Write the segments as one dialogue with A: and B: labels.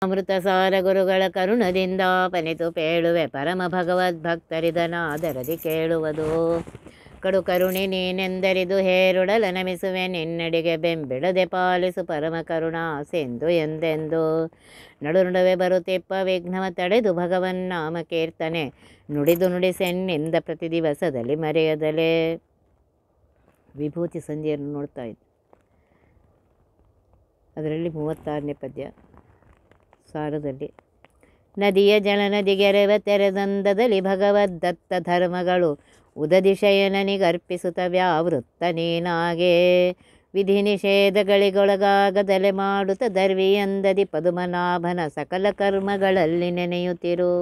A: ಅಮೃತ ಸಾರ ಗುರುಗಳ ಕರುಣದಿಂದ ಪನಿತು ಪೇಳುವೆ ಪರಮ ಭಗವದ್ಭಕ್ತರಿದನಾದರದಿ ಕೇಳುವುದು ಕಡು ಕರುಣೆ ನೀನೆಂದರಿದು ಹೇರುಡಲ ನಮಿಸುವೆ ನಿನ್ನಡಿಗೆ ಬೆಂಬಿಡದೆ ಪಾಲಿಸು ಪರಮ ಕರುಣಾ ಸೆಂದು ಎಂದೆಂದು ನಡು ನಡುವೆ ಬರುತ್ತಿಪ್ಪ ವಿಘ್ನವ ತಡೆದು ಭಗವನ್ ನಾಮ ಕೀರ್ತನೆ ನುಡಿದು ನುಡಿಸೆನ್ನಿಂದ ಪ್ರತಿ ದಿವಸದಲ್ಲಿ ಮರೆಯದಲೇ ವಿಭೂತಿ ಸಂಧಿಯನ್ನು ನೋಡ್ತಾ ಇದ್ದೆ ಅದರಲ್ಲಿ ಮೂವತ್ತಾರನೇ ಪದ್ಯ ಸಾರದಲ್ಲಿ ನದಿಯ ಜಲ ನದಿಗೆರೆವ ತೆರೆದಂದದಲ್ಲಿ ಭಗವದ್ದತ್ತ ಧರ್ಮಗಳು ಉದದಿ ಶಯನನಿಗರ್ಪಿಸುತ್ತ ವ್ಯಾವೃತ್ತ ನೀನಾಗೆ ವಿಧಿ ನಿಷೇಧಗಳಿಗೊಳಗಾಗದಲೆ ಮಾಡುತ್ತ ದರ್ವಿಯಂದದಿ ಪದುಮನಾಭನ ಸಕಲ ಕರ್ಮಗಳಲ್ಲಿ ನೆನೆಯುತ್ತಿರು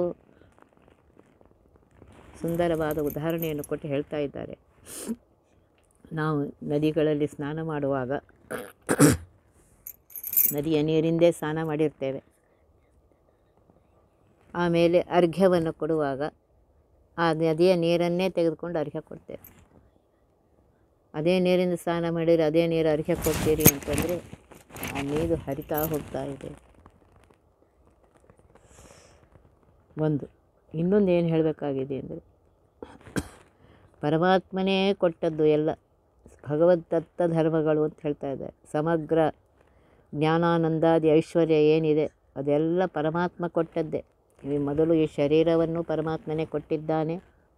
A: ಸುಂದರವಾದ ಉದಾಹರಣೆಯನ್ನು ಕೊಟ್ಟು ಹೇಳ್ತಾ ಇದ್ದಾರೆ ನಾವು ನದಿಗಳಲ್ಲಿ ಸ್ನಾನ ಮಾಡುವಾಗ ನದಿಯ ನೀರಿಂದೇ ಸ್ನಾನ ಮಾಡಿರ್ತೇವೆ ಆಮೇಲೆ ಅರ್ಘ್ಯವನ್ನು ಕೊಡುವಾಗ ಆ ನದಿಯ ನೀರನ್ನೇ ತೆಗೆದುಕೊಂಡು ಅರ್ಘ್ಯ ಕೊಡ್ತೇವೆ ಅದೇ ನೀರಿಂದ ಸ್ನಾನ ಮಾಡಿದರೆ ಅದೇ ನೀರು ಅರ್ಘ್ಯ ಕೊಡ್ತೀರಿ ಅಂತಂದರೆ ಆ ನೀರು ಹರಿತಾ ಹೋಗ್ತಾ ಇದೆ ಒಂದು ಇನ್ನೊಂದು ಏನು ಹೇಳಬೇಕಾಗಿದೆ ಅಂದರೆ ಪರಮಾತ್ಮನೇ ಕೊಟ್ಟದ್ದು ಎಲ್ಲ ಭಗವದ್ದತ್ತ ಧರ್ಮಗಳು ಅಂತ ಹೇಳ್ತಾ ಇದ್ದಾರೆ ಸಮಗ್ರ ಜ್ಞಾನಾನಂದಾದಿ ಐಶ್ವರ್ಯ ಏನಿದೆ ಅದೆಲ್ಲ ಪರಮಾತ್ಮ ಕೊಟ್ಟದ್ದೇ ಈ ಮೊದಲು ಈ ಶರೀರವನ್ನು ಪರಮಾತ್ಮನೇ ಕೊಟ್ಟಿದ್ದಾನೆ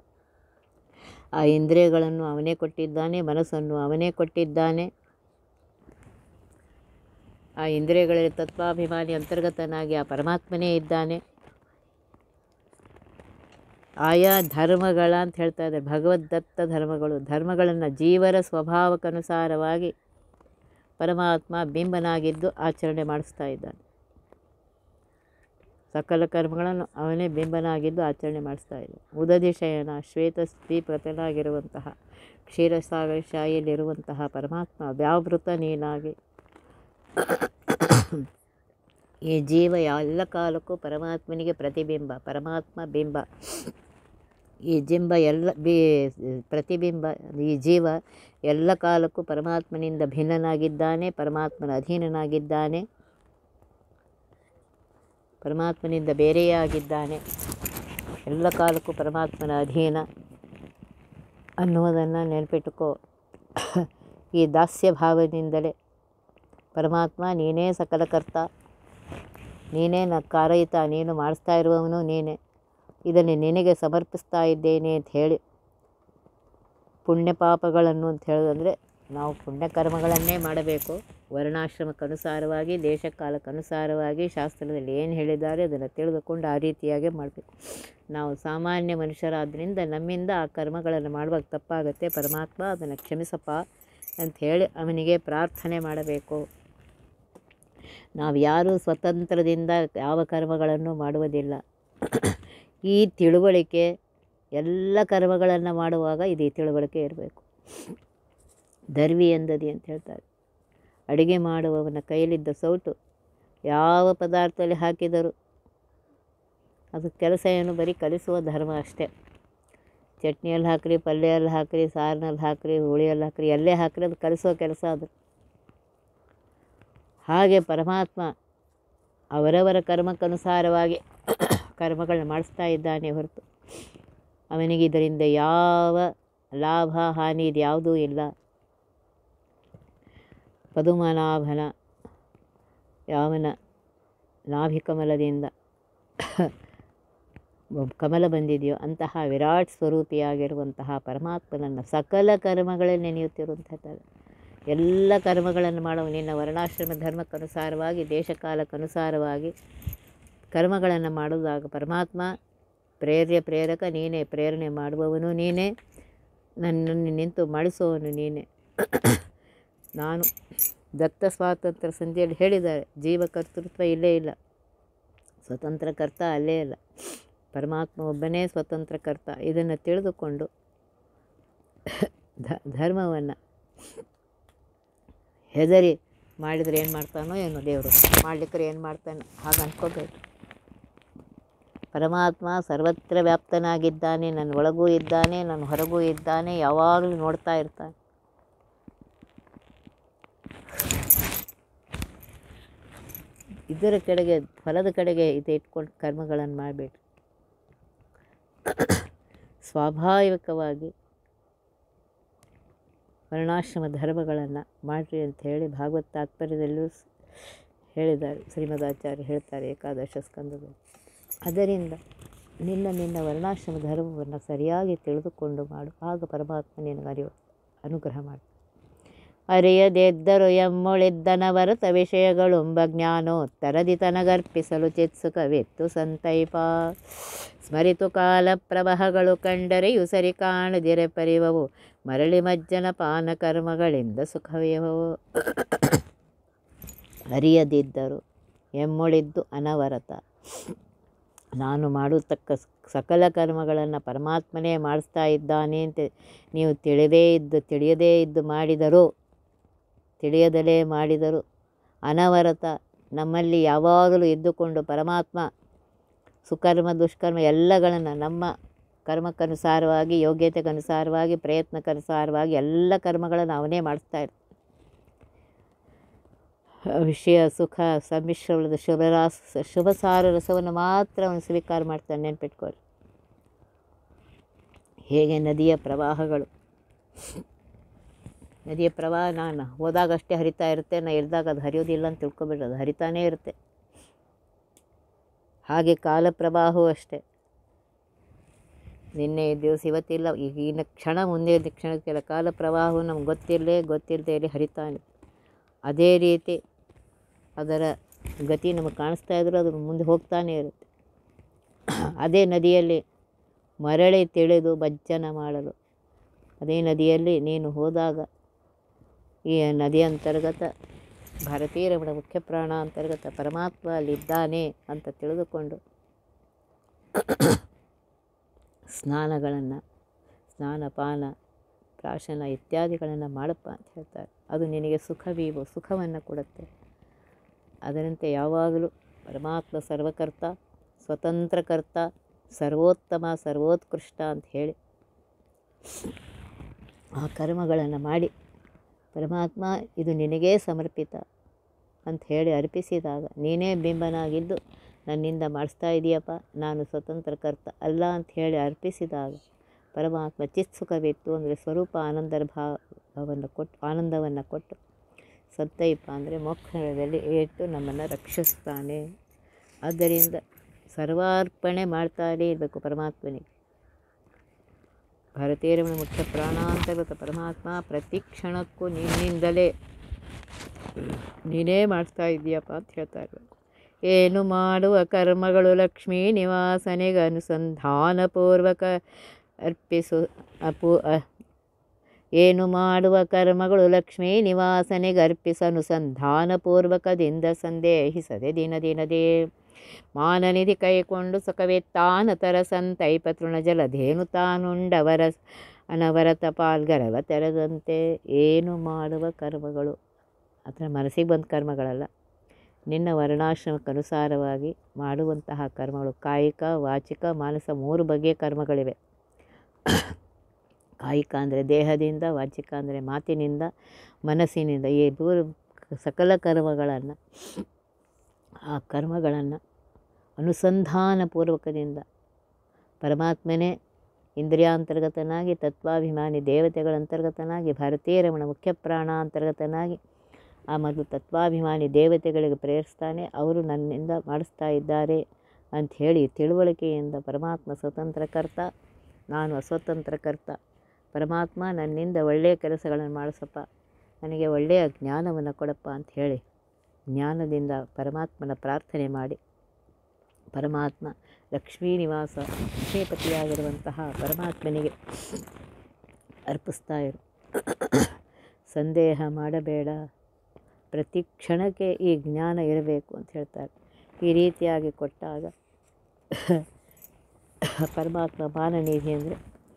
A: ಆ ಇಂದ್ರಿಯಗಳನ್ನು ಅವನೇ ಕೊಟ್ಟಿದ್ದಾನೆ ಮನಸ್ಸನ್ನು ಅವನೇ ಕೊಟ್ಟಿದ್ದಾನೆ ಆ ಇಂದ್ರಿಯಗಳಲ್ಲಿ ತತ್ವಾಭಿಮಾನಿ ಅಂತರ್ಗತನಾಗಿ ಆ ಪರಮಾತ್ಮನೇ ಇದ್ದಾನೆ ಆಯಾ ಧರ್ಮಗಳ ಅಂತ ಹೇಳ್ತಾ ಇದ್ದಾರೆ ಭಗವದ್ದತ್ತ ಧರ್ಮಗಳು ಧರ್ಮಗಳನ್ನು ಜೀವರ ಸ್ವಭಾವಕ್ಕನುಸಾರವಾಗಿ ಪರಮಾತ್ಮ ಬಿಂಬನಾಗಿದ್ದು ಆಚರಣೆ ಮಾಡಿಸ್ತಾ ಇದ್ದಾನೆ ಸಕಲ ಕರ್ಮಗಳನ್ನು ಅವನೇ ಬಿಂಬನಾಗಿದ್ದು ಆಚರಣೆ ಮಾಡಿಸ್ತಾ ಇದ್ದಾನೆ ಉದದಿ ಶಯನ ಶ್ವೇತ ಸ್ತ್ರೀ ಪ್ರತನಾಗಿರುವಂತಹ ಕ್ಷೀರಸಾಗರ ಶಾಹಿಯಲ್ಲಿರುವಂತಹ ಪರಮಾತ್ಮ ವ್ಯಾವೃತ ನೀನಾಗಿ ಈ ಜೀವ ಎಲ್ಲ ಕಾಲಕ್ಕೂ ಪರಮಾತ್ಮನಿಗೆ ಪ್ರತಿಬಿಂಬ ಪರಮಾತ್ಮ ಬಿಂಬ ಈ ಜಿಂಬ ಎಲ್ಲ ಬಿ ಪ್ರತಿಬಿಂಬ ಈ ಜೀವ ಎಲ್ಲ ಕಾಲಕ್ಕೂ ಪರಮಾತ್ಮನಿಂದ ಭಿನ್ನನಾಗಿದ್ದಾನೆ ಪರಮಾತ್ಮನ ಅಧೀನನಾಗಿದ್ದಾನೆ ಪರಮಾತ್ಮನಿಂದ ಬೇರೆಯೇ ಆಗಿದ್ದಾನೆ ಎಲ್ಲ ಕಾಲಕ್ಕೂ ಪರಮಾತ್ಮನ ಅಧೀನ ಅನ್ನುವುದನ್ನು ನೆನಪಿಟ್ಟುಕೋ ಈ ದಾಸ್ಯ ಭಾವದಿಂದಲೇ ಪರಮಾತ್ಮ ನೀನೇ ಸಕಲ ಕರ್ತ ನೀನೇ ನ ಕಾರಯಿತ ನೀನು ಮಾಡಿಸ್ತಾ ಇರುವವನು ನೀನೇ ಇದನ್ನು ನಿನಗೆ ಸಮರ್ಪಿಸ್ತಾ ಇದ್ದೇನೆ ಅಂತ ಹೇಳಿ ಪುಣ್ಯ ಪಾಪಗಳನ್ನು ಅಂತ ಹೇಳೋದಂದರೆ ನಾವು ಪುಣ್ಯ ಕರ್ಮಗಳನ್ನೇ ಮಾಡಬೇಕು ವರ್ಣಾಶ್ರಮಕ್ಕನುಸಾರವಾಗಿ ದೇಶಕಾಲಕ್ಕನುಸಾರವಾಗಿ ಶಾಸ್ತ್ರದಲ್ಲಿ ಏನು ಹೇಳಿದ್ದಾರೆ ಅದನ್ನು ತಿಳಿದುಕೊಂಡು ಆ ರೀತಿಯಾಗಿ ಮಾಡಬೇಕು ನಾವು ಸಾಮಾನ್ಯ ಮನುಷ್ಯರಾದ್ದರಿಂದ ನಮ್ಮಿಂದ ಆ ಕರ್ಮಗಳನ್ನು ಮಾಡುವಾಗ ತಪ್ಪಾಗುತ್ತೆ ಪರಮಾತ್ಮ ಅದನ್ನು ಕ್ಷಮಿಸಪ್ಪ ಅಂತ ಹೇಳಿ ಅವನಿಗೆ ಪ್ರಾರ್ಥನೆ ಮಾಡಬೇಕು ನಾವು ಯಾರೂ ಸ್ವತಂತ್ರದಿಂದ ಯಾವ ಕರ್ಮಗಳನ್ನು ಮಾಡುವುದಿಲ್ಲ ಈ ತಿಳುವಳಿಕೆ ಎಲ್ಲ ಕರ್ಮಗಳನ್ನು ಮಾಡುವಾಗ ಇದು ಈ ತಿಳುವಳಿಕೆ ಇರಬೇಕು ದರ್ವಿ ಎಂದದಿ ಅಂತ ಹೇಳ್ತಾರೆ ಅಡುಗೆ ಮಾಡುವವನ ಕೈಯಲ್ಲಿದ್ದ ಸೌಟು ಯಾವ ಪದಾರ್ಥದಲ್ಲಿ ಹಾಕಿದರೂ ಅದು ಕೆಲಸ ಏನು ಬರೀ ಕಲಿಸುವ ಧರ್ಮ ಅಷ್ಟೇ ಚಟ್ನಿಯಲ್ಲಿ ಹಾಕಿರಿ ಪಲ್ಯಲ್ಲಿ ಹಾಕಿರಿ ಸಾರಿನಲ್ಲಿ ಹಾಕಿರಿ ಹುಳಿಯಲ್ಲಿ ಹಾಕಿರಿ ಎಲ್ಲೇ ಹಾಕಿರಿ ಅದು ಕಲಿಸೋ ಕೆಲಸ ಅದು ಹಾಗೆ ಪರಮಾತ್ಮ ಅವರವರ ಕರ್ಮಕ್ಕನುಸಾರವಾಗಿ ಕರ್ಮಗಳನ್ನ ಮಾಡಿಸ್ತಾ ಇದ್ದಾನೆ ಹೊರತು ಅವನಿಗೆ ಇದರಿಂದ ಯಾವ ಲಾಭ ಹಾನಿ ಇದು ಯಾವುದೂ ಇಲ್ಲ ಪದುಮನಾಭನ ಯಾವನ ನಾಭಿಕಮಲದಿಂದ ಕಮಲ ಬಂದಿದೆಯೋ ಅಂತಹ ವಿರಾಟ್ ಸ್ವರೂಪಿಯಾಗಿರುವಂತಹ ಪರಮಾತ್ಮನನ್ನು ಸಕಲ ಕರ್ಮಗಳಲ್ಲಿ ನೆನೆಯುತ್ತಿರುವಂಥದ್ದು ಎಲ್ಲ ಕರ್ಮಗಳನ್ನು ಮಾಡುವ ನಿನ್ನ ವರ್ಣಾಶ್ರಮ ಧರ್ಮಕ್ಕನುಸಾರವಾಗಿ ದೇಶಕಾಲಕ್ಕನುಸಾರವಾಗಿ ಕರ್ಮಗಳನ್ನು ಮಾಡುವಾಗ ಪರಮಾತ್ಮ ಪ್ರೇರ್ಯ ಪ್ರೇರಕ ನೀನೇ ಪ್ರೇರಣೆ ಮಾಡುವವನು ನೀನೇ ನನ್ನನ್ನು ನಿಂತು ಮಾಡಿಸುವವನು ನೀನೇ ನಾನು ದತ್ತ ಸ್ವಾತಂತ್ರ್ಯ ಸಂಧಿಯಲ್ಲಿ ಹೇಳಿದ್ದಾರೆ ಜೀವ ಕರ್ತೃತ್ವ ಇಲ್ಲೇ ಇಲ್ಲ ಸ್ವತಂತ್ರ ಕರ್ತ ಅಲ್ಲೇ ಇಲ್ಲ ಪರಮಾತ್ಮ ಒಬ್ಬನೇ ಸ್ವತಂತ್ರ ಕರ್ತ ಇದನ್ನು ತಿಳಿದುಕೊಂಡು ಧ ಧರ್ಮವನ್ನು ಹೆದರಿ ಮಾಡಿದರೆ ಏನು ಮಾಡ್ತಾನೋ ಏನೋ ದೇವರು ಮಾಡ್ಲಿಕ್ಕರೆ ಏನು ಮಾಡ್ತಾನೆ ಹಾಗೆ ಅನ್ಕೋಬೇಕು ಪರಮಾತ್ಮ ಸರ್ವತ್ರ ವ್ಯಾಪ್ತನಾಗಿದ್ದಾನೆ ನನ್ನ ಒಳಗೂ ಇದ್ದಾನೆ ನನ್ನ ಹೊರಗೂ ಇದ್ದಾನೆ ಯಾವಾಗಲೂ ನೋಡ್ತಾ ಇರ್ತಾನೆ ಇದರ ಕಡೆಗೆ ಫಲದ ಕಡೆಗೆ ಇದು ಇಟ್ಕೊಂಡು ಕರ್ಮಗಳನ್ನು ಮಾಡಬೇಡ್ರಿ ಸ್ವಾಭಾವಿಕವಾಗಿ ವರ್ಣಾಶ್ರಮ ಧರ್ಮಗಳನ್ನು ಮಾಡಿರಿ ಅಂತ ಹೇಳಿ ಭಾಗವತ್ ತಾತ್ಪರ್ಯದಲ್ಲೂ ಸ್- ಹೇಳಿದ್ದಾರೆ ಶ್ರೀಮದಾಚಾರ್ಯ ಹೇಳ್ತಾರೆ ಏಕಾದಶ ಸ್ಕಂದದಲ್ಲಿ ಅದರಿಂದ ನಿನ್ನ ನಿನ್ನ ವರ್ಣಾಶ್ರಮ ಧರ್ಮವನ್ನು ಸರಿಯಾಗಿ ತಿಳಿದುಕೊಂಡು ಮಾಡು ಆಗ ಪರಮಾತ್ಮ ನಿನಗೆ ಅರಿವು ಅನುಗ್ರಹ ಮಾಡಿ ಅರಿಯದೆದ್ದರು ಎಮ್ಮೊಳಿದ್ದನವರತ ವಿಷಯಗಳುಂಬ ಜ್ಞಾನೋತ್ತರದಿ ತನಗರ್ಪಿಸಲು ಚಿತ್ಸುಕವೆತ್ತು ಸಂತೈಪ ಸ್ಮರಿತು ಕಾಲ ಪ್ರವಾಹಗಳು ಕಂಡರೆಯು ಸರಿ ಕಾಣದಿರೆ ಪರಿವವು ಮರಳಿ ಮಜ್ಜನ ಪಾನ ಕರ್ಮಗಳಿಂದ ಸುಖವೇವವು ಅರಿಯದಿದ್ದರು ಎಮ್ಮೊಳಿದ್ದು ಅನವರತ ನಾನು ಮಾಡತಕ್ಕ ಸಕಲ ಕರ್ಮಗಳನ್ನು ಪರಮಾತ್ಮನೇ ಮಾಡಿಸ್ತಾ ಇದ್ದಾನೆ ಅಂತ ನೀವು ತಿಳಿದೇ ಇದ್ದು ತಿಳಿಯದೇ ಇದ್ದು ಮಾಡಿದರೂ ತಿಳಿಯದಲೇ ಮಾಡಿದರು ಅನವರತ ನಮ್ಮಲ್ಲಿ ಯಾವಾಗಲೂ ಇದ್ದುಕೊಂಡು ಪರಮಾತ್ಮ ಸುಕರ್ಮ ದುಷ್ಕರ್ಮ ಎಲ್ಲಗಳನ್ನು ನಮ್ಮ ಕರ್ಮಕ್ಕನುಸಾರವಾಗಿ ಯೋಗ್ಯತೆಗನುಸಾರವಾಗಿ ಪ್ರಯತ್ನಕ್ಕನುಸಾರವಾಗಿ ಎಲ್ಲ ಕರ್ಮಗಳನ್ನು ಅವನೇ ಮಾಡಿಸ್ತಾ ಇರ್ತಾನೆ ವಿಷಯ ಸುಖ ಸಮ್ಮಿಶ್ರವಾದ ಶುಭರಾಸ ಶುಭಸಾರ ರಸವನ್ನು ಮಾತ್ರ ಅವನು ಸ್ವೀಕಾರ ಮಾಡ್ತಾನೆ ನೆನ್ಪಿಟ್ಕೊಳ್ಳಿ ಹೇಗೆ ನದಿಯ ಪ್ರವಾಹಗಳು ನದಿಯ ಪ್ರವಾಹ ನಾನು ಹೋದಾಗಷ್ಟೇ ಹರಿತಾ ಇರುತ್ತೆ ನಾ ಇರಿದಾಗ ಅದು ಹರಿಯೋದಿಲ್ಲ ಅಂತ ತಿಳ್ಕೊಬೇಡ್ರಿ ಅದು ಹರಿತಾನೇ ಇರುತ್ತೆ ಹಾಗೆ ಕಾಲ ಪ್ರವಾಹವೂ ಅಷ್ಟೇ ನಿನ್ನೆ ದಿವಸ ಇವತ್ತಿಲ್ಲ ಈಗಿನ ಕ್ಷಣ ಮುಂದೆ ಕ್ಷಣಕ್ಕೆಲ್ಲ ಕಾಲ ಪ್ರವಾಹವು ನಮ್ಗೆ ಗೊತ್ತಿರಲೇ ಗೊತ್ತಿಲ್ಲದೆ ಇರಲಿ ಹರಿತಾನೆ ಅದೇ ರೀತಿ ಅದರ ಗತಿ ನಮಗೆ ಕಾಣಿಸ್ತಾ ಇದ್ರೂ ಅದು ಮುಂದೆ ಹೋಗ್ತಾನೇ ಇರುತ್ತೆ ಅದೇ ನದಿಯಲ್ಲಿ ಮರಳಿ ತಿಳಿದು ಭಜ್ಜನ ಮಾಡಲು ಅದೇ ನದಿಯಲ್ಲಿ ನೀನು ಹೋದಾಗ ಈ ನದಿ ಅಂತರ್ಗತ ಭಾರತೀಯ ರಮಣ ಮುಖ್ಯ ಪ್ರಾಣ ಅಂತರ್ಗತ ಪರಮಾತ್ಮ ಅಲ್ಲಿದ್ದಾನೆ ಅಂತ ತಿಳಿದುಕೊಂಡು ಸ್ನಾನಗಳನ್ನು ಸ್ನಾನಪಾನ ಪ್ರಾಶನ ಇತ್ಯಾದಿಗಳನ್ನು ಮಾಡಪ್ಪ ಅಂತ ಹೇಳ್ತಾರೆ ಅದು ನಿನಗೆ ಸುಖವೀವು ಸುಖವನ್ನು ಕೊಡುತ್ತೆ ಅದರಂತೆ ಯಾವಾಗಲೂ ಪರಮಾತ್ಮ ಸರ್ವಕರ್ತ ಸ್ವತಂತ್ರಕರ್ತ ಸರ್ವೋತ್ತಮ ಸರ್ವೋತ್ಕೃಷ್ಟ ಅಂತ ಹೇಳಿ ಆ ಕರ್ಮಗಳನ್ನು ಮಾಡಿ ಪರಮಾತ್ಮ ಇದು ನಿನಗೇ ಸಮರ್ಪಿತ ಅಂತ ಹೇಳಿ ಅರ್ಪಿಸಿದಾಗ ನೀನೇ ಬಿಂಬನಾಗಿದ್ದು ನನ್ನಿಂದ ಮಾಡಿಸ್ತಾ ಇದೆಯಪ್ಪ ನಾನು ಸ್ವತಂತ್ರ ಕರ್ತ ಅಲ್ಲ ಅಂತ ಹೇಳಿ ಅರ್ಪಿಸಿದಾಗ ಪರಮಾತ್ಮ ಚಿತ್ಸುಖವಿತ್ತು ಅಂದರೆ ಸ್ವರೂಪ ಆನಂದರ ಭಾವವನ್ನು ಕೊಟ್ಟು ಆನಂದವನ್ನು ಕೊಟ್ಟು ಸತ್ತೈಪ ಅಂದರೆ ಮೋಕ್ಷದಲ್ಲಿ ಇಟ್ಟು ನಮ್ಮನ್ನು ರಕ್ಷಿಸ್ತಾನೆ ಆದ್ದರಿಂದ ಸರ್ವಾರ್ಪಣೆ ಮಾಡ್ತಾನೇ ಇರಬೇಕು ಪರಮಾತ್ಮನಿಗೆ ಭಾರತೀಯರಮಣ ಮುಖ್ಯ ಪ್ರಾಣಾಂತರ್ಗತ ಪರಮಾತ್ಮ ಪ್ರತಿ ಕ್ಷಣಕ್ಕೂ ನಿನ್ನಿಂದಲೇ ನೀನೇ ಮಾಡಿಸ್ತಾ ಇದೆಯಪ್ಪ ಅಂತ ಹೇಳ್ತಾ ಇರಬೇಕು ಏನು ಮಾಡುವ ಕರ್ಮಗಳು ಲಕ್ಷ್ಮೀ ನಿವಾಸನೆಗೆ ಅನುಸಂಧಾನಪೂರ್ವಕ ಅರ್ಪಿಸು ಅಪು ಅ- ಏನು ಮಾಡುವ ಕರ್ಮಗಳು ಲಕ್ಷ್ಮೀ ನಿವಾಸನೆಗೆ ಅರ್ಪಿಸ ಅನುಸಂಧಾನಪೂರ್ವಕದಿಂದ ಸಂದೇಹಿಸದೆ ದಿನ ದಿನದೇ ಮಾನನಿಧಿ ಕೈಕೊಂಡು ಸುಖವೆತ್ತಾನ ತರ ಸಂತೈಪ ತೃಣಜಲಧೇನು ತಾನುಂಡವರ ಅನವರತ ಪಾಲ್ಗರವ ತೆರೆದಂತೆ ಏನು ಮಾಡುವ ಕರ್ಮಗಳು ಅಥವಾ ಮನಸ್ಸಿಗೆ ಬಂದ ಕರ್ಮಗಳಲ್ಲ ನಿನ್ನ ವರ್ಣಾಶ್ರಮಕ್ಕನುಸಾರವಾಗಿ ಮಾಡುವಂತಹ ಕರ್ಮಗಳು ಕಾಯಿಕ ವಾಚಿಕ ಮಾನಸ ಮೂರು ಬಗೆಯ ಕರ್ಮಗಳಿವೆ ಕಾಯಿಕ ಅಂದರೆ ದೇಹದಿಂದ ವಾಚಿಕ ಅಂದರೆ ಮಾತಿನಿಂದ ಮನಸ್ಸಿನಿಂದ ಈ ಮೂರು ಸಕಲ ಕರ್ಮಗಳನ್ನು ಆ ಕರ್ಮಗಳನ್ನು ಅನುಸಂಧಾನಪೂರ್ವಕದಿಂದ ಪರಮಾತ್ಮನೇ ಇಂದ್ರಿಯಾಂತರ್ಗತನಾಗಿ ತತ್ವಾಭಿಮಾನಿ ದೇವತೆಗಳ ಅಂತರ್ಗತನಾಗಿ ಭಾರತೀಯ ರಮಣ ಮುಖ್ಯ ಪ್ರಾಣ ಅಂತರ್ಗತನಾಗಿ ಆ ಮೊದಲು ತತ್ವಾಭಿಮಾನಿ ದೇವತೆಗಳಿಗೆ ಪ್ರೇರಿಸ್ತಾನೆ ಅವರು ನನ್ನಿಂದ ಮಾಡಿಸ್ತಾ ಇದ್ದಾರೆ ಅಂಥೇಳಿ ತಿಳುವಳಿಕೆಯಿಂದ ಪರಮಾತ್ಮ ಸ್ವತಂತ್ರ ಕರ್ತ ನಾನು ಅಸ್ವತಂತ್ರ ಕರ್ತ ಪರಮಾತ್ಮ ನನ್ನಿಂದ ಒಳ್ಳೆಯ ಕೆಲಸಗಳನ್ನು ಮಾಡಿಸಪ್ಪ ನನಗೆ ಒಳ್ಳೆಯ ಜ್ಞಾನವನ್ನು ಕೊಡಪ್ಪ ಅಂತ ಹೇಳಿ ಜ್ಞಾನದಿಂದ ಪರಮಾತ್ಮನ ಪ್ರಾರ್ಥನೆ ಮಾಡಿ ಪರಮಾತ್ಮ ಲಕ್ಷ್ಮೀ ನಿವಾಸ ಲಕ್ಷ್ಮೀಪತಿಯಾಗಿರುವಂತಹ ಪರಮಾತ್ಮನಿಗೆ ಅರ್ಪಿಸ್ತಾ ಇರು ಸಂದೇಹ ಮಾಡಬೇಡ ಪ್ರತಿ ಕ್ಷಣಕ್ಕೆ ಈ ಜ್ಞಾನ ಇರಬೇಕು ಅಂತ ಹೇಳ್ತಾರೆ ಈ ರೀತಿಯಾಗಿ ಕೊಟ್ಟಾಗ ಪರಮಾತ್ಮ ಮಾನನಿಧಿ ಅಂದರೆ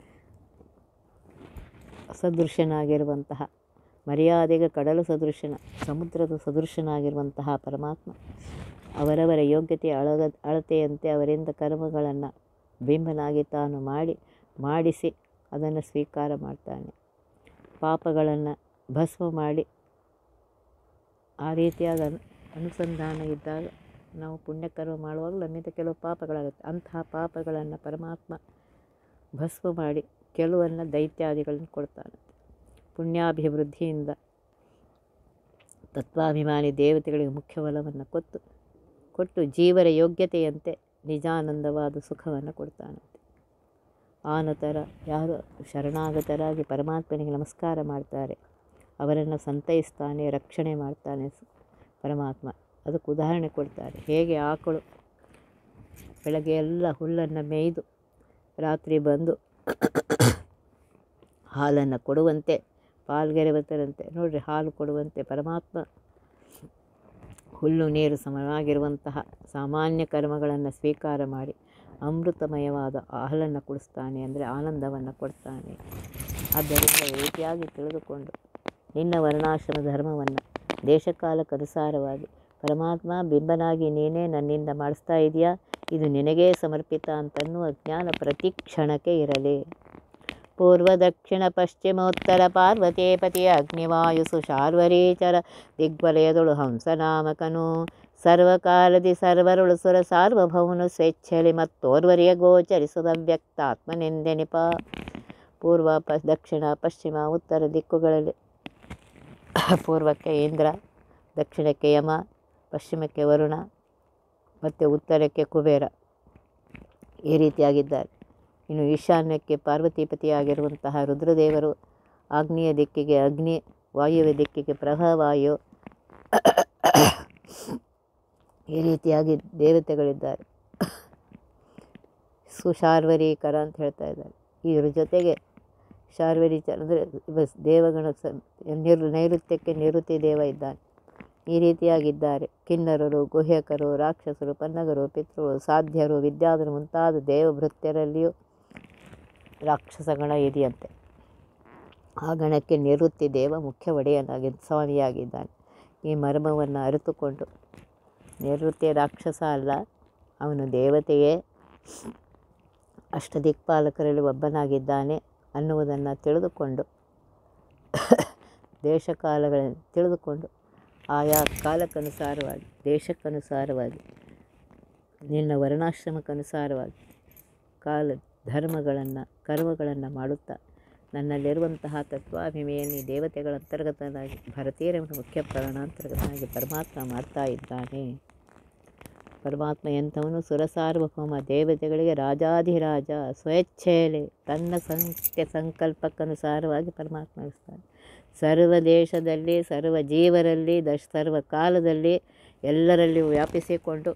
A: ಸದೃಶನಾಗಿರುವಂತಹ ಮರ್ಯಾದೆಗೆ ಕಡಲು ಸದೃಶನ ಸಮುದ್ರದ ಸದೃಶನಾಗಿರುವಂತಹ ಪರಮಾತ್ಮ ಅವರವರ ಯೋಗ್ಯತೆಯ ಅಳಗ ಅಳತೆಯಂತೆ ಅವರಿಂದ ಕರ್ಮಗಳನ್ನು ಬಿಂಬನಾಗಿ ತಾನು ಮಾಡಿ ಮಾಡಿಸಿ ಅದನ್ನು ಸ್ವೀಕಾರ ಮಾಡ್ತಾನೆ ಪಾಪಗಳನ್ನು ಭಸ್ಮ ಮಾಡಿ ಆ ರೀತಿಯಾದ ಅನು- ಅನುಸಂಧಾನ ಇದ್ದಾಗ ನಾವು ಪುಣ್ಯಕರ್ಮ ಮಾಡುವಾಗಲೂ ನಮ್ಮಿಂದ ಕೆಲವು ಪಾಪಗಳಾಗುತ್ತೆ ಅಂತಹ ಪಾಪಗಳನ್ನು ಪರಮಾತ್ಮ ಭಸ್ಮ ಮಾಡಿ ಕೆಲವನ್ನು ದೈತ್ಯಾದಿಗಳನ್ನು ಕೊಡ್ತಾನೆ ಪುಣ್ಯಾಭಿವೃದ್ಧಿಯಿಂದ ತತ್ವಾಭಿಮಾನಿ ದೇವತೆಗಳಿಗೆ ಮುಖ್ಯ ಫಲವನ್ನು ಕೊಟ್ಟು ಕೊಟ್ಟು ಜೀವರ ಯೋಗ್ಯತೆಯಂತೆ ನಿಜಾನಂದವಾದ ಸುಖವನ್ನು ಕೊಡ್ತಾನಂತೆ ಆನತರ ಯಾರು ಶರಣಾಗತರಾಗಿ ಪರಮಾತ್ಮನಿಗೆ ನಮಸ್ಕಾರ ಮಾಡ್ತಾರೆ ಅವರನ್ನು ಸಂತೈಸ್ತಾನೆ ರಕ್ಷಣೆ ಮಾಡ್ತಾನೆ ಸ- ಪರಮಾತ್ಮ ಅದಕ್ಕೆ ಉದಾಹರಣೆ ಕೊಡ್ತಾರೆ ಹೇಗೆ ಆಕಳು ಬೆಳಗ್ಗೆ ಎಲ್ಲ ಹುಲ್ಲನ್ನು ಮೇಯ್ದು ರಾತ್ರಿ ಬಂದು ಹಾಲನ್ನು ಕೊಡುವಂತೆ ಪಾಲ್ಗೆರೆ ಬರ್ತಾರಂತೆ ನೋಡ್ರಿ ಹಾಲು ಕೊಡುವಂತೆ ಪರಮಾತ್ಮ ಹುಲ್ಲು ನೀರು ಸಮವಾಗಿರುವಂತಹ ಸಾಮಾನ್ಯ ಕರ್ಮಗಳನ್ನು ಸ್ವೀಕಾರ ಮಾಡಿ ಅಮೃತಮಯವಾದ ಹಾಲನ್ನು ಕುಡಿಸ್ತಾನೆ ಅಂದರೆ ಆನಂದವನ್ನು ಕೊಡ್ತಾನೆ ಆದ್ದರಿಂದ ಈ ರೀತಿಯಾಗಿ ತಿಳಿದುಕೊಂಡು ನಿನ್ನ ವರ್ಣಾಶ್ರಮ ಧರ್ಮವನ್ನು ದೇಶಕಾಲಕ್ಕನುಸಾರವಾಗಿ ಪರಮಾತ್ಮ ಬಿಂಬನಾಗಿ ನೀನೇ ನನ್ನಿಂದ ಮಾಡಿಸ್ತಾ ಇದೆಯಾ ಇದು ನಿನಗೇ ಸಮರ್ಪಿತ ಅಂತನ್ನುವ ಜ್ಞಾನ ಪ್ರತಿ ಕ್ಷಣಕ್ಕೆ ಇರಲಿ ಪೂರ್ವ ದಕ್ಷಿಣ ಪಶ್ಚಿಮೋತ್ತರ ಪಾರ್ವತೀಪತಿ ಅಗ್ನಿವಾಯುಸು ಶಾರ್ವರೀಚರ ದಿಗ್ವಲಯದೊಳು ಹಂಸನಾಮಕನು ಸರ್ವಕಾಲದಿ ಸರ್ವರುಳು ಸುರ ಸಾರ್ವಭೌಮನು ಸ್ವೇಚ್ಛಲಿ ಮತ್ತೋರ್ವರಿಯ ಗೋಚರಿಸುದ ವ್ಯಕ್ತಾತ್ಮನೆಂದೆನಿಪ ಪೂರ್ವ ಪ ದಕ್ಷಿಣ ಪಶ್ಚಿಮ ಉತ್ತರ ದಿಕ್ಕುಗಳಲ್ಲಿ ಪೂರ್ವಕ್ಕೆ ಇಂದ್ರ ದಕ್ಷಿಣಕ್ಕೆ ಯಮ ಪಶ್ಚಿಮಕ್ಕೆ ವರುಣ ಮತ್ತು ಉತ್ತರಕ್ಕೆ ಕುಬೇರ ಈ ರೀತಿಯಾಗಿದ್ದಾರೆ ಇನ್ನು ಈಶಾನ್ಯಕ್ಕೆ ಪಾರ್ವತೀಪತಿಯಾಗಿರುವಂತಹ ರುದ್ರದೇವರು ಆಗ್ನೇಯ ದಿಕ್ಕಿಗೆ ಅಗ್ನಿ ವಾಯುವ್ಯ ದಿಕ್ಕಿಗೆ ಪ್ರಭವಾಯು ಈ ರೀತಿಯಾಗಿ ದೇವತೆಗಳಿದ್ದಾರೆ ಸುಶಾರ್ವರೀಕರ ಅಂತ ಹೇಳ್ತಾ ಇದ್ದಾರೆ ಇದ್ರ ಜೊತೆಗೆ ಶಾರ್ವರೀಚರ ಅಂದರೆ ದೇವಗಣ ಸ ನಿರ್ ನೈಋತ್ಯಕ್ಕೆ ನಿವೃತ್ತಿ ದೇವ ಇದ್ದಾನೆ ಈ ರೀತಿಯಾಗಿದ್ದಾರೆ ಕಿನ್ನರರು ಗುಹ್ಯಕರು ರಾಕ್ಷಸರು ಪನ್ನಗರು ಪಿತೃಗಳು ಸಾಧ್ಯರು ವಿದ್ಯಾಧರು ಮುಂತಾದ ದೇವಭೃತ್ಯರಲ್ಲಿಯೂ ರಾಕ್ಷಸ ಗಣ ಇದೆಯಂತೆ ಆ ಗಣಕ್ಕೆ ನಿವೃತ್ತಿ ದೇವ ಮುಖ್ಯ ಒಡೆಯನಾಗಿ ಸ್ವಾಮಿಯಾಗಿದ್ದಾನೆ ಈ ಮರ್ಮವನ್ನು ಅರಿತುಕೊಂಡು ನಿವೃತ್ತಿ ರಾಕ್ಷಸ ಅಲ್ಲ ಅವನು ದೇವತೆಯೇ ಅಷ್ಟದಿಕ್ಪಾಲಕರಲ್ಲಿ ಒಬ್ಬನಾಗಿದ್ದಾನೆ ಅನ್ನುವುದನ್ನು ತಿಳಿದುಕೊಂಡು ದೇಶಕಾಲಗಳನ್ನು ತಿಳಿದುಕೊಂಡು ಆಯಾ ಕಾಲಕ್ಕನುಸಾರವಾಗಿ ದೇಶಕ್ಕನುಸಾರವಾಗಿ ನಿನ್ನ ವರ್ಣಾಶ್ರಮಕ್ಕನುಸಾರವಾಗಿ ಕಾಲ ಧರ್ಮಗಳನ್ನು ಕರ್ಮಗಳನ್ನು ಮಾಡುತ್ತಾ ನನ್ನಲ್ಲಿರುವಂತಹ ತತ್ವಾಭಿಮೆಯನ್ನು ಈ ದೇವತೆಗಳ ಅಂತರ್ಗತನಾಗಿ ಭಾರತೀಯರ ಮುಖ್ಯ ಪ್ರಾಣಾಂತರ್ಗತನಾಗಿ ಪರಮಾತ್ಮ ಮಾಡ್ತಾ ಇದ್ದಾನೆ ಪರಮಾತ್ಮ ಎಂಥವನು ಸುರಸಾರ್ವಭೌಮ ದೇವತೆಗಳಿಗೆ ರಾಜಾಧಿರಾಜ ಸ್ವೇಚ್ಛೆಯಲ್ಲಿ ತನ್ನ ಸಂಖ್ಯ ಸಂಕಲ್ಪಕ್ಕನುಸಾರವಾಗಿ ಪರಮಾತ್ಮ ನಡೆಸ್ತಾನೆ ಸರ್ವ ದೇಶದಲ್ಲಿ ಸರ್ವ ಜೀವರಲ್ಲಿ ದಶ ಸರ್ವ ಕಾಲದಲ್ಲಿ ಎಲ್ಲರಲ್ಲಿಯೂ ವ್ಯಾಪಿಸಿಕೊಂಡು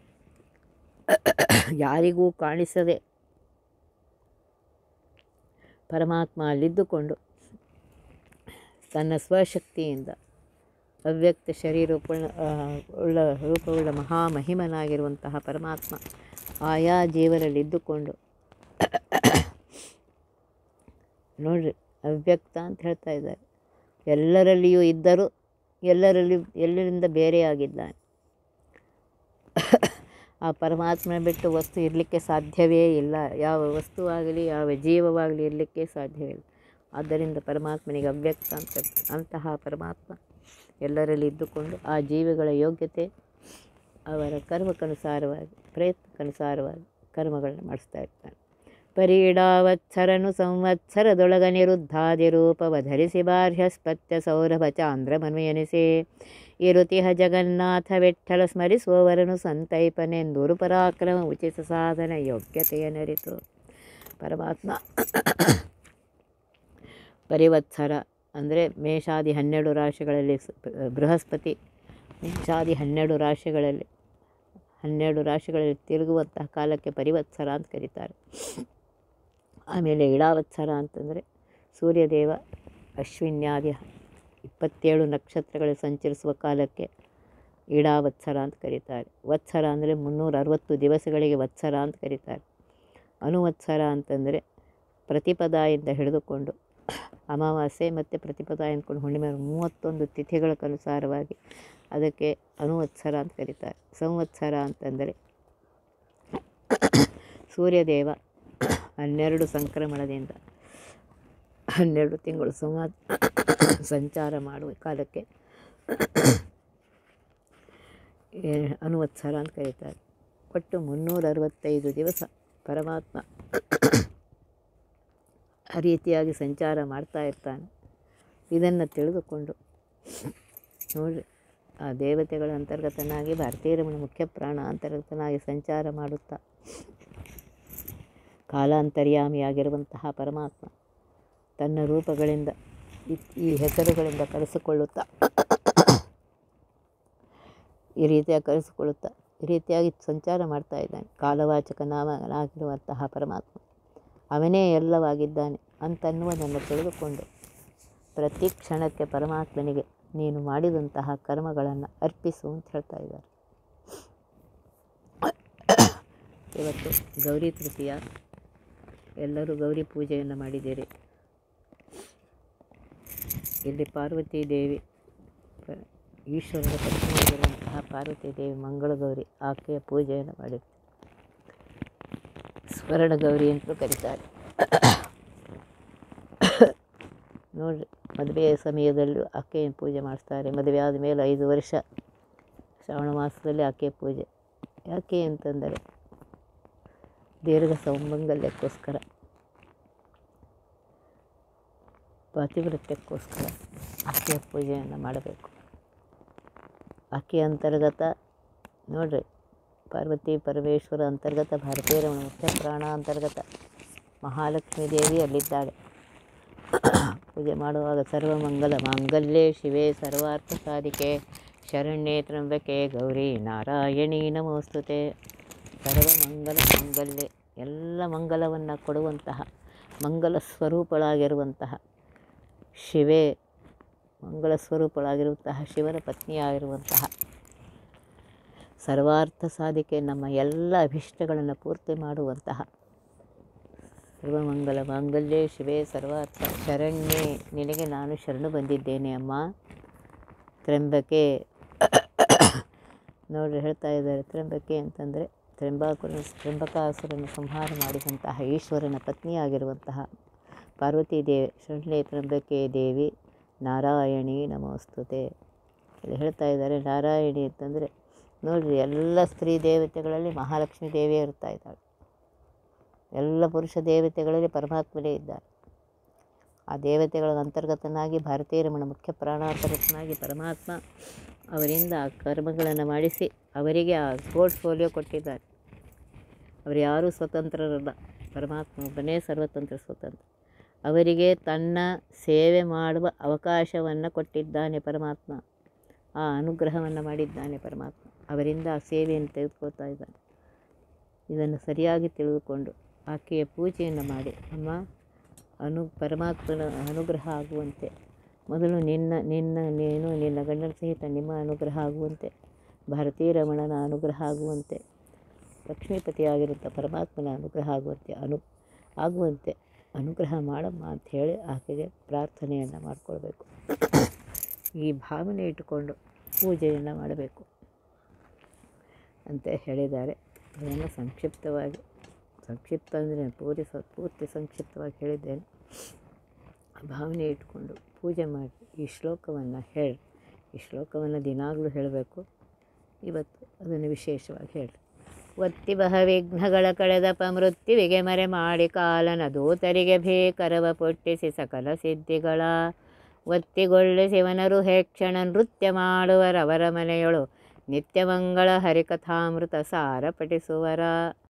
A: ಯಾರಿಗೂ ಕಾಣಿಸದೆ ಪರಮಾತ್ಮ ಅಲ್ಲಿದ್ದುಕೊಂಡು ತನ್ನ ಸ್ವಶಕ್ತಿಯಿಂದ ಅವ್ಯಕ್ತ ಶರೀರ ಉಳ್ಳ ಉಳ್ಳ ರೂಪವುಳ್ಳ ಮಹಾಮಹಿಮನಾಗಿರುವಂತಹ ಪರಮಾತ್ಮ ಆಯಾ ಜೀವನಲ್ಲಿದ್ದುಕೊಂಡು ನೋಡ್ರಿ ಅವ್ಯಕ್ತ ಅಂತ ಹೇಳ್ತಾ ಇದ್ದಾರೆ ಎಲ್ಲರಲ್ಲಿಯೂ ಇದ್ದರೂ ಎಲ್ಲರಲ್ಲಿ ಎಲ್ಲರಿಂದ ಬೇರೆಯಾಗಿದ್ದಾನೆ ಆ ಪರಮಾತ್ಮ ಬಿಟ್ಟು ವಸ್ತು ಇರಲಿಕ್ಕೆ ಸಾಧ್ಯವೇ ಇಲ್ಲ ಯಾವ ವಸ್ತುವಾಗಲಿ ಯಾವ ಜೀವವಾಗಲಿ ಇರಲಿಕ್ಕೆ ಸಾಧ್ಯವಿಲ್ಲ ಆದ್ದರಿಂದ ಪರಮಾತ್ಮನಿಗೆ ಅವ್ಯಕ್ತ ಅಂತ ಕರೀತಾರೆ. ಅಂತಹ ಪರಮಾತ್ಮ ಎಲ್ಲರಲ್ಲಿ ಇದ್ದುಕೊಂಡು ಆ ಜೀವಿಗಳ ಯೋಗ್ಯತೆ ಅವರ ಕರ್ಮಕ್ಕನುಸಾರವಾಗಿ ಪ್ರಯತ್ನಕ್ಕನುಸಾರವಾಗಿ ಕರ್ಮಗಳನ್ನು ಮಾಡಿಸ್ತಾ ಇರ್ತಾನೆ ಪರೀಡಾವತ್ಸರನು ಸಂವತ್ಸರದೊಳಗ ನಿರುದ್ಧಾದಿ ರೂಪವ ಧರಿಸಿ ಬಾರ್ಹಸ್ಪತ್ಯ ಸೌರಭ ಚಾಂದ್ರಮನ್ವಯನಿಸಿ ಇರುತಿಹ ಜಗನ್ನಾಥ ವಿಠ್ಠಲ ಸ್ಮರಿಸುವವರನು ಸಂತೈಪನೆಂದೂರು ಪರಾಕ್ರಮ ಉಚಿತ ಸಾಧನ ಯೋಗ್ಯತೆಯ ನರಿತು ಪರಮಾತ್ಮ ಪರಿವತ್ಸರ ಅಂದರೆ ಮೇಷಾದಿ ಹನ್ನೆರಡು ರಾಶಿಗಳಲ್ಲಿ ಸ- ಬೃಹಸ್ಪತಿ ಮೇಷಾದಿ ಹನ್ನೆರಡು ರಾಶಿಗಳಲ್ಲಿ ಹನ್ನೆರಡು ರಾಶಿಗಳಲ್ಲಿ ತಿರುಗುವಂತಹ ಕಾಲಕ್ಕೆ ಪರಿವತ್ಸರ ಅಂತ ಕರೀತಾರೆ ಆಮೇಲೆ ಇಳಾವತ್ಸರ ಅಂತಂದರೆ ಸೂರ್ಯದೇವ ಅಶ್ವಿನ್ಯಾದಿ ಇಪ್ಪತ್ತೇಳು ನಕ್ಷತ್ರಗಳಲ್ಲಿ ಸಂಚರಿಸುವ ಕಾಲಕ್ಕೆ ಇಡಾವತ್ಸರ ಅಂತ ಕರೀತಾರೆ ವತ್ಸರ ಅಂದರೆ ಮುನ್ನೂರ ಅರವತ್ತು ದಿವಸಗಳಿಗೆ ವತ್ಸರ ಅಂತ ಕರೀತಾರೆ ಅನುವತ್ಸರ ಅಂತಂದರೆ ಪ್ರತಿಪದಾಯಿಂದ ಹಿಡಿದುಕೊಂಡು ಅಮಾವಾಸ್ಯೆ ಮತ್ತು ಪ್ರತಿಪದ ಎಂದ್ಕೊಂಡು ಹುಣ್ಣಿಮೆ ಮೂವತ್ತೊಂದು ತಿಥಿಗಳಕ್ಕನುಸಾರವಾಗಿ ಅದಕ್ಕೆ ಅನುವತ್ಸರ ಅಂತ ಕರೀತಾರೆ ಸಂವತ್ಸರ ಅಂತಂದರೆ ಸೂರ್ಯದೇವ ಹನ್ನೆರಡು ಸಂಕ್ರಮಣದಿಂದ ಹನ್ನೆರಡು ತಿಂಗಳು ಸಂವಾದ ಸಂಚಾರ ಮಾಡುವ ಕಾಲಕ್ಕೆ ಏ- ಅನುವತ್ಸರ ಅಂತ ಕರೀತಾರೆ ಒಟ್ಟು ಮುನ್ನೂರ ಅರವತ್ತೈದು ದಿವಸ ಪರಮಾತ್ಮ ಆ ರೀತಿಯಾಗಿ ಸಂಚಾರ ಮಾಡ್ತಾ ಇರ್ತಾನೆ ಇದನ್ನು ತಿಳಿದುಕೊಂಡು ನೋಡ್ರಿ ಆ ದೇವತೆಗಳ ಅಂತರ್ಗತನಾಗಿ ಭಾರತೀಯ ರಮಣ ಮುಖ್ಯ ಪ್ರಾಣ ಅಂತರ್ಗತನಾಗಿ ಸಂಚಾರ ಮಾಡುತ್ತಾ ಕಾಲಾಂತರ್ಯಾಮಿಯಾಗಿರುವಂತಹ ಪರಮಾತ್ಮ ತನ್ನ ರೂಪಗಳಿಂದ ಈ- ಈ ಹೆಸರುಗಳಿಂದ ಕರೆಸಿಕೊಳ್ಳುತ್ತಾ ಈ ರೀತಿಯಾಗಿ ಕರೆಸಿಕೊಳ್ಳುತ್ತಾ ಈ ರೀತಿಯಾಗಿ ಸಂಚಾರ ಮಾಡ್ತಾ ಇದ್ದಾನೆ ಕಾಲವಾಚಕ ನಾಮನಾಗಿರುವಂತಹ ಪರಮಾತ್ಮ ಅವನೇ ಎಲ್ಲವಾಗಿದ್ದಾನೆ ಅಂತನ್ನುವುದನ್ನು ತಿಳಿದುಕೊಂಡು ಪ್ರತಿ ಕ್ಷಣಕ್ಕೆ ಪರಮಾತ್ಮನಿಗೆ ನೀನು ಮಾಡಿದಂತಹ ಕರ್ಮಗಳನ್ನು ಅರ್ಪಿಸು ಅಂತ ಹೇಳ್ತಾ ಇದ್ದಾರೆ ಇವತ್ತು ಗೌರಿ ತೃತೀಯ ಎಲ್ಲರೂ ಗೌರಿ ಪೂಜೆಯನ್ನು ಮಾಡಿದ್ದೀರಿ ಇಲ್ಲಿ ಪಾರ್ವತಿ ದೇವಿ ಪ- ಈಶ್ವರನ ಪತ್ನಿಯಾಗಿರುವಂತಹ ಪಾರ್ವತಿ ದೇವಿ ಮಂಗಳ ಗೌರಿ ಆಕೆಯ ಪೂಜೆಯನ್ನು ಮಾಡಿದ್ರು ಸ್ವರ್ಣ ಗೌರಿ ಅಂತಲೂ ಕರೀತಾರೆ ನೋಡ್ರಿ ಮದುವೆಯ ಸಮಯದಲ್ಲೂ ಆಕೆಯ ಪೂಜೆ ಮಾಡಿಸ್ತಾರೆ ಮದುವೆ ಆದಮೇಲೆ ಐದು ವರ್ಷ ಶ್ರಾವಣ ಮಾಸದಲ್ಲಿ ಆಕೆಯ ಪೂಜೆ ಯಾಕೆ ಅಂತಂದರೆ ದೀರ್ಘ ಸೌಮಂಗಲ್ಯಕ್ಕೋಸ್ಕರ ಪಾತಿವ್ರತ್ಯಕ್ಕೋಸ್ಕರ ಆಕೆಯ ಪೂಜೆಯನ್ನು ಮಾಡಬೇಕು ಆಕೆಯ ಅಂತರ್ಗತ ನೋಡ್ರಿ ಪಾರ್ವತಿ ಪರಮೇಶ್ವರ ಅಂತರ್ಗತ ಭಾರತೀಯ ರಮಣ ಮುಖ್ಯ ಪ್ರಾಣ ಅಂತರ್ಗತ ಮಹಾಲಕ್ಷ್ಮೀ ದೇವಿ ಅಲ್ಲಿದ್ದಾಳೆ ಪೂಜೆ ಮಾಡುವಾಗ ಸರ್ವಮಂಗಲ ಮಾಂಗಲ್ಯೆ ಶಿವೆ ಸರ್ವಾರ್ಥ ಸಾಧಿಕೆ ಶರಣ್ಯೇ ತ್ರಂಬಕೆ ಗೌರಿ ನಾರಾಯಣಿ ನಮೋಸ್ತುತೆ ಸರ್ವಮಂಗಲ ಮಾಂಗಲ್ಯ ಎಲ್ಲ ಮಂಗಲವನ್ನು ಕೊಡುವಂತಹ ಮಂಗಲ ಸ್ವರೂಪಳಾಗಿರುವಂತಹ ಶಿವೆ ಮಂಗಳ ಸ್ವರೂಪಳಾಗಿರುವಂತಹ ಶಿವನ ಪತ್ನಿಯಾಗಿರುವಂತಹ ಸರ್ವಾರ್ಥ ಸಾಧಿಕೆ ನಮ್ಮ ಎಲ್ಲ ಅಭಿಷ್ಟಗಳನ್ನು ಪೂರ್ತಿ ಮಾಡುವಂತಹ ಸರ್ವಮಂಗಲ ಮಾಂಗಲ್ಯೇ ಶಿವೆ ಸರ್ವಾರ್ಥ ಶರಣ್ಯೆ ನಿನಗೆ ನಾನು ಶರಣು ಬಂದಿದ್ದೇನೆ ಅಮ್ಮ ತ್ರಂಬಕೆ ನೋಡ್ರಿ ಹೇಳ್ತಾ ಇದ್ದಾರೆ ತ್ರಂಬಕೆ ಅಂತಂದರೆ ತ್ರಂಬಾಕುರ ತ್ರಂಬಕಾಸುರನ ಸಂಹಾರ ಮಾಡಿದಂತಹ ಈಶ್ವರನ ಪತ್ನಿಯಾಗಿರುವಂತಹ ಪಾರ್ವತಿ ದೇವಿ ಶರಣ್ಯೆ ತ್ರಂಬಕೆ ದೇವಿ ನಾರಾಯಣಿ ನಮೋಸ್ತುತೆ ಇಲ್ಲಿ ಹೇಳ್ತಾ ಇದ್ದಾರೆ ನಾರಾಯಣಿ ಅಂತಂದರೆ ನೋಡ್ರಿ ಎಲ್ಲ ಸ್ತ್ರೀ ದೇವತೆಗಳಲ್ಲಿ ಮಹಾಲಕ್ಷ್ಮೀ ದೇವಿಯೇ ಇರ್ತಾ ಇದ್ದಾಳೆ ಎಲ್ಲ ಪುರುಷ ದೇವತೆಗಳಲ್ಲಿ ಪರಮಾತ್ಮನೇ ಇದ್ದಾರೆ ಆ ದೇವತೆಗಳ ಅಂತರ್ಗತನಾಗಿ ಭಾರತೀಯ ರಮಣ ಮುಖ್ಯ ಪ್ರಾಣಾಂತರ್ಗತನಾಗಿ ಪರಮಾತ್ಮ ಅವರಿಂದ ಆ ಕರ್ಮಗಳನ್ನು ಮಾಡಿಸಿ ಅವರಿಗೆ ಆ ಪೋರ್ಟ್ಫೋಲಿಯೋ ಕೊಟ್ಟಿದ್ದಾರೆ ಅವರು ಯಾರೂ ಸ್ವತಂತ್ರರಲ್ಲ ಪರಮಾತ್ಮ ಒಬ್ಬನೇ ಸರ್ವತಂತ್ರ ಸ್ವತಂತ್ರ ಅವರಿಗೆ ತನ್ನ ಸೇವೆ ಮಾಡುವ ಅವಕಾಶವನ್ನು ಕೊಟ್ಟಿದ್ದಾನೆ ಪರಮಾತ್ಮ ಆ ಅನುಗ್ರಹವನ್ನು ಮಾಡಿದ್ದಾನೆ ಪರಮಾತ್ಮ ಅವರಿಂದ ಆ ಸೇವೆಯನ್ನು ತೆಗೆದುಕೊಳ್ತಾ ಇದ್ದಾನೆ ಇದನ್ನು ಸರಿಯಾಗಿ ತಿಳಿದುಕೊಂಡು ಆಕೆಯ ಪೂಜೆಯನ್ನು ಮಾಡಿ ಅಮ್ಮ ಅನು ಪರಮಾತ್ಮನ ಅನುಗ್ರಹ ಆಗುವಂತೆ ಮೊದಲು ನಿನ್ನ ನಿನ್ನ ನೀನು ನಿನ್ನ ಗಂಡನ ಸಹಿತ ನಿಮ್ಮ ಅನುಗ್ರಹ ಆಗುವಂತೆ ಭಾರತೀಯ ರಮಣನ ಅನುಗ್ರಹ ಆಗುವಂತೆ ಲಕ್ಷ್ಮೀಪತಿಯಾಗಿರುತ್ತ ಪರಮಾತ್ಮನ ಅನುಗ್ರಹ ಆಗುವಂತೆ ಅನು ಆಗುವಂತೆ ಅನುಗ್ರಹ ಮಾಡಮ್ಮ ಅಂಥೇಳಿ ಆಕೆಗೆ ಪ್ರಾರ್ಥನೆಯನ್ನು ಮಾಡಿಕೊಳ್ಬೇಕು ಈ ಭಾವನೆ ಇಟ್ಟುಕೊಂಡು ಪೂಜೆಯನ್ನು ಮಾಡಬೇಕು ಅಂತ ಹೇಳಿದ್ದಾರೆ ಅದನ್ನು ಸಂಕ್ಷಿಪ್ತವಾಗಿ ಸಂಕ್ಷಿಪ್ತ ಅಂದರೆ ಪೂರಿ ಸ ಪೂರ್ತಿ ಸಂಕ್ಷಿಪ್ತವಾಗಿ ಹೇಳಿದ್ದೇನೆ ಆ ಭಾವನೆ ಇಟ್ಕೊಂಡು ಪೂಜೆ ಮಾಡಿ ಈ ಶ್ಲೋಕವನ್ನು ಹೇಳಿ ಈ ಶ್ಲೋಕವನ್ನು ದಿನಾಗಲೂ ಹೇಳಬೇಕು ಇವತ್ತು ಅದನ್ನು ವಿಶೇಷವಾಗಿ ಹೇಳಿ ಒತ್ತಿ ಬಹ ವಿಘ್ನಗಳ ಕಳೆದಪ ಮೃತ್ಯುವಿಗೆ ಮರೆ ಮಾಡಿ ಕಾಲನ ದೂತರಿಗೆ ಭೀಕರವ ಪೊಟ್ಟಿಸಿ ಸಕಲ ಸಿದ್ಧಿಗಳ ಒತ್ತಿಗೊಳ್ಳೆ ಶಿವನರು ಹೇಕ್ಷಣ ನೃತ್ಯ ಮಾಡುವರವರ ಮನೆಯೊಳು ನಿತ್ಯಮಂಗಳ ಹರಿಕಥಾಮೃತ ಸಾರ ಪಠಿಸುವರ